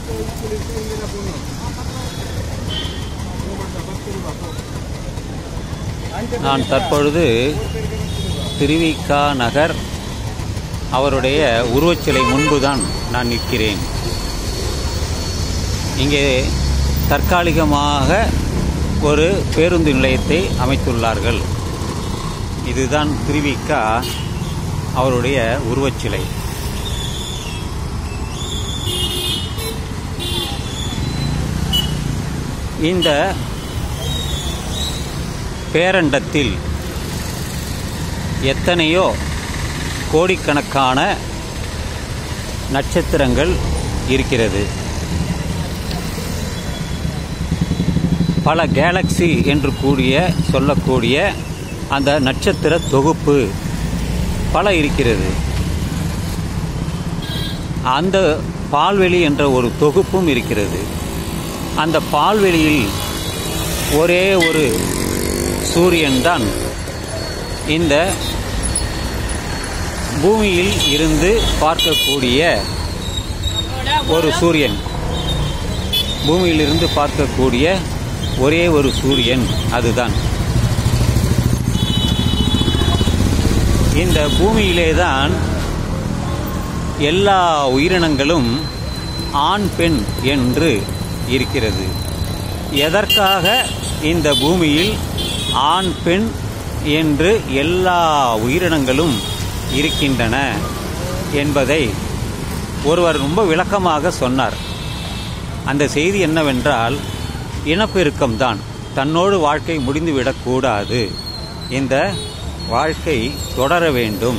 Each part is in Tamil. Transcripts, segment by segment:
நான் தற்பொழுது திருவிக்கா நகர் அவருடைய உருவச்சிலை முன்புதான் நான் நிற்கிறேன் இங்கே தற்காலிகமாக ஒரு பேருந்து நிலையத்தை அமைத்துள்ளார்கள் இதுதான் திருவிக்கா அவருடைய உருவச்சிலை இந்த பேரண்டத்தில் எத்தனையோ கோடிக்கணக்கான நட்சத்திரங்கள் இருக்கிறது பல கேலக்ஸி என்று கூடிய சொல்லக்கூடிய அந்த நட்சத்திர தொகுப்பு பல இருக்கிறது அந்த பால்வெளி என்ற ஒரு தொகுப்பும் இருக்கிறது அந்த பால்வெளியில் ஒரே ஒரு சூரியன்தான் இந்த பூமியில் இருந்து பார்க்கக்கூடிய ஒரு சூரியன் பூமியிலிருந்து பார்க்கக்கூடிய ஒரே ஒரு சூரியன் அதுதான் இந்த பூமியிலே தான் எல்லா உயிரினங்களும் ஆண் பெண் என்று இருக்கிறது எதற்காக இந்த பூமியில் ஆண் பெண் என்று எல்லா உயிரினங்களும் இருக்கின்றன என்பதை ஒருவர் ரொம்ப விளக்கமாக சொன்னார் அந்த செய்தி என்னவென்றால் இனப்பெருக்கம்தான் தன்னோடு வாழ்க்கை முடிந்துவிடக்கூடாது இந்த வாழ்க்கை தொடர வேண்டும்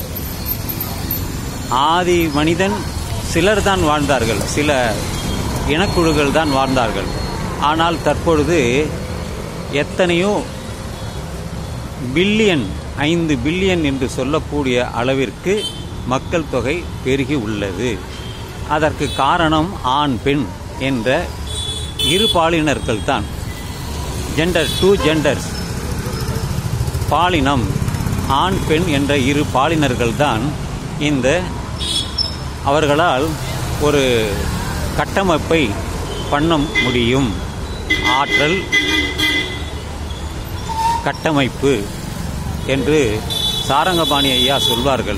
ஆதி மனிதன் சிலர் தான் வாழ்ந்தார்கள் சில இனக்குழுக்கள் தான் வாழ்ந்தார்கள் ஆனால் தற்பொழுது எத்தனையோ பில்லியன் ஐந்து பில்லியன் என்று சொல்லக்கூடிய அளவிற்கு மக்கள் தொகை பெருகி உள்ளது அதற்கு காரணம் ஆண் பெண் என்ற இரு பாலினர்கள் தான் ஜெண்டர் டூ ஜெண்டர்ஸ் பாலினம் ஆண் பெண் என்ற இரு பாலினர்கள் தான் இந்த அவர்களால் ஒரு கட்டமைப்பை பண்ண முடியும் ஆற்றல் கட்டமைப்பு என்று சாரங்கபாணி ஐயா சொல்வார்கள்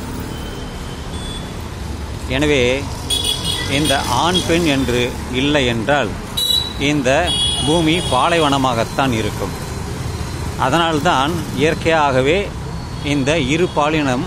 எனவே இந்த ஆண் பெண் என்று இல்லை என்றால் இந்த பூமி பாலைவனமாகத்தான் இருக்கும் அதனால்தான் இயற்கையாகவே இந்த இரு பாலினம்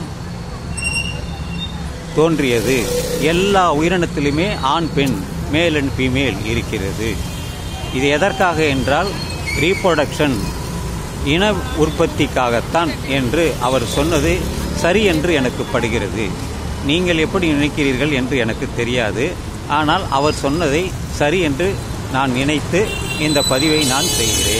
தோன்றியது எல்லா உயிரினத்திலுமே ஆண் பெண் மேல் அண்ட் ஃபீமேல் இருக்கிறது இது எதற்காக என்றால் ரீப்ரொடக்ஷன் இன உற்பத்திக்காகத்தான் என்று அவர் சொன்னது சரி என்று எனக்கு படுகிறது நீங்கள் எப்படி நினைக்கிறீர்கள் என்று எனக்கு தெரியாது ஆனால் அவர் சொன்னதை சரி என்று நான் நினைத்து இந்த பதிவை நான் செய்கிறேன்